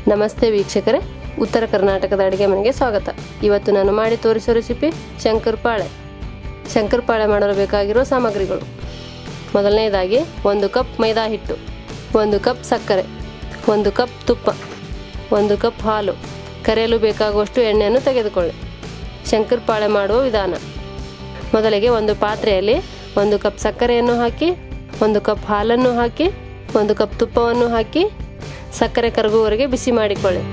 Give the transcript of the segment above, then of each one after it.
ನಮಸ್ತೆ ವೀಕ್ಷಕರೇ ಉತ್ತರ ಕರ್ನಾಟಕದ ಅಡುಗೆ ಮನೆಗೆ ಸ್ವಾಗತ ಇವತ್ತು ನಾನು ಮಾಡಿ ತೋರಿಸೋ ರೆಸಿಪಿ ಶಂಕರಪಾಳೆ ಶಂಕರಪಾಳೆ ಮಾಡಲು ಬೇಕಾಗಿರೋ ಸಾಮಗ್ರಿಗಳು ಮೊದಲನೇದಾಗಿ ಒಂದು ಕಪ್ ಮೈದಾ ಹಿಟ್ಟು ಒಂದು ಕಪ್ ಸಕ್ಕರೆ ಒಂದು ಕಪ್ ತುಪ್ಪ ಒಂದು ಕಪ್ ಹಾಲು ಕರೆಯಲು ಬೇಕಾಗುವಷ್ಟು ಎಣ್ಣೆಯನ್ನು ತೆಗೆದುಕೊಳ್ಳಿ ಶಂಕರಪಾಳೆ ಮಾಡುವ ವಿಧಾನ ಮೊದಲಿಗೆ ಒಂದು ಪಾತ್ರೆಯಲ್ಲಿ ಒಂದು ಕಪ್ ಸಕ್ಕರೆಯನ್ನು ಹಾಕಿ ಒಂದು ಕಪ್ ಹಾಲನ್ನು ಹಾಕಿ ಒಂದು ಕಪ್ ತುಪ್ಪವನ್ನು ಹಾಕಿ ಸಕ್ಕರೆ ಕರಗುವವರೆಗೆ ಬಿಸಿ ಮಾಡಿಕೊಳ್ಳಿ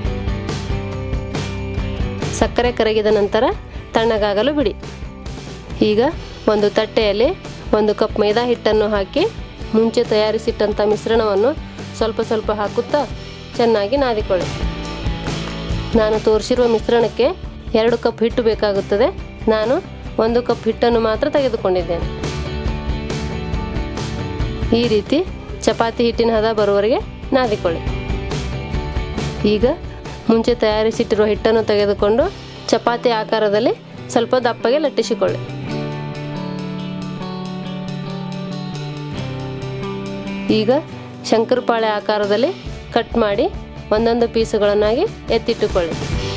ಸಕ್ಕರೆ ಕರಗಿದ ನಂತರ ತಣ್ಣಗಾಗಲು ಬಿಡಿ ಈಗ ಒಂದು ತಟ್ಟೆಯಲ್ಲಿ ಒಂದು ಕಪ್ ಮೈದಾ ಹಿಟ್ಟನ್ನು ಹಾಕಿ ಮುಂಚೆ ತಯಾರಿಸಿಟ್ಟಂಥ ಮಿಶ್ರಣವನ್ನು ಸ್ವಲ್ಪ ಸ್ವಲ್ಪ ಹಾಕುತ್ತಾ ಚೆನ್ನಾಗಿ ನಾದಿಕೊಳ್ಳಿ ನಾನು ತೋರಿಸಿರುವ ಮಿಶ್ರಣಕ್ಕೆ ಎರಡು ಕಪ್ ಹಿಟ್ಟು ಬೇಕಾಗುತ್ತದೆ ನಾನು ಒಂದು ಕಪ್ ಹಿಟ್ಟನ್ನು ಮಾತ್ರ ತೆಗೆದುಕೊಂಡಿದ್ದೇನೆ ಈ ರೀತಿ ಚಪಾತಿ ಹಿಟ್ಟಿನ ಹದ ಬರುವವರೆಗೆ ನಾದಿಕೊಳ್ಳಿ ಈಗ ಮುಂಚೆ ತಯಾರಿಸಿಟ್ಟಿರುವ ಹಿಟ್ಟನ್ನು ತೆಗೆದುಕೊಂಡು ಚಪಾತಿ ಆಕಾರದಲ್ಲಿ ಸ್ವಲ್ಪ ದಪ್ಪಗೆ ಲಟ್ಟಿಸಿಕೊಳ್ಳಿ ಈಗ ಶಂಕರಪಾಳೆ ಆಕಾರದಲ್ಲಿ ಕಟ್ ಮಾಡಿ ಒಂದೊಂದು ಪೀಸುಗಳನ್ನಾಗಿ ಎತ್ತಿಟ್ಟುಕೊಳ್ಳಿ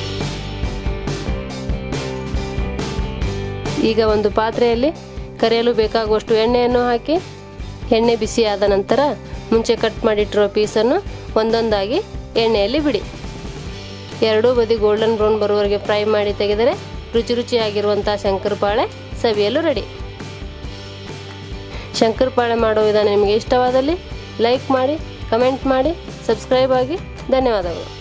ಈಗ ಒಂದು ಪಾತ್ರೆಯಲ್ಲಿ ಕರಿಯಲು ಬೇಕಾಗುವಷ್ಟು ಎಣ್ಣೆಯನ್ನು ಹಾಕಿ ಎಣ್ಣೆ ಬಿಸಿಯಾದ ನಂತರ ಮುಂಚೆ ಕಟ್ ಮಾಡಿಟ್ಟಿರೋ ಪೀಸನ್ನು ಒಂದೊಂದಾಗಿ ಎಣ್ಣೆಯಲ್ಲಿ ಬಿಡಿ ಎರಡೂ ಬದಿ ಗೋಲ್ಡನ್ ಬ್ರೌನ್ ಬರುವವರೆಗೆ ಫ್ರೈ ಮಾಡಿ ತೆಗೆದರೆ ರುಚಿ ರುಚಿಯಾಗಿರುವಂಥ ಶಂಕರಪಾಳೆ ಸವಿಯಲು ರೆಡಿ ಶಂಕರಪಾಳೆ ಮಾಡೋ ವಿಧಾನ ನಿಮಗೆ ಇಷ್ಟವಾದಲ್ಲಿ ಲೈಕ್ ಮಾಡಿ ಕಮೆಂಟ್ ಮಾಡಿ ಸಬ್ಸ್ಕ್ರೈಬ್ ಆಗಿ ಧನ್ಯವಾದಗಳು